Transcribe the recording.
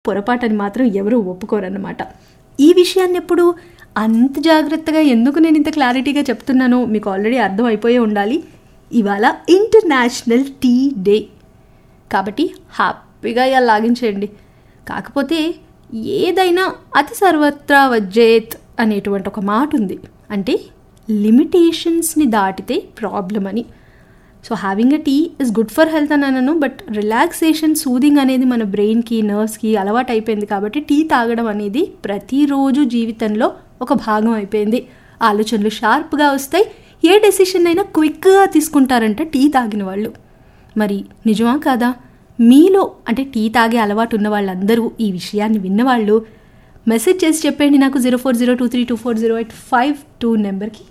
పొరపాటని మాత్రం ఎవరూ ఒప్పుకోరన్నమాట ఈ విషయాన్ని ఎప్పుడు అంత జాగ్రత్తగా ఎందుకు నేను ఇంత క్లారిటీగా చెప్తున్నానో మీకు ఆల్రెడీ అర్థం అయిపోయే ఉండాలి ఇవాళ ఇంటర్నేషనల్ టీ డే కాబట్టి హ్యాపీగా ఇలా లాగించేయండి కాకపోతే ఏదైనా అతి సర్వత్రా వజ్జేత్ అనేటువంటి ఒక మాట ఉంది అంటే లిమిటేషన్స్ని దాటితే ప్రాబ్లం అని so having a tea is good for health అని అనను బట్ రిలాక్సేషన్ సూదింగ్ అనేది మన బ్రెయిన్కి నర్వ్స్కి అలవాటు అయిపోయింది కాబట్టి టీ తాగడం అనేది ప్రతిరోజు జీవితంలో ఒక భాగం అయిపోయింది ఆలోచనలు షార్ప్గా వస్తాయి ఏ డెసిషన్ అయినా క్విక్గా తీసుకుంటారంట టీ తాగిన వాళ్ళు మరి నిజమా కాదా మీలో అంటే టీ తాగే అలవాటు ఉన్న వాళ్ళందరూ ఈ విషయాన్ని విన్నవాళ్ళు మెసేజ్ చేసి చెప్పండి నాకు zero four zero two three two four zero eight five two నెంబర్కి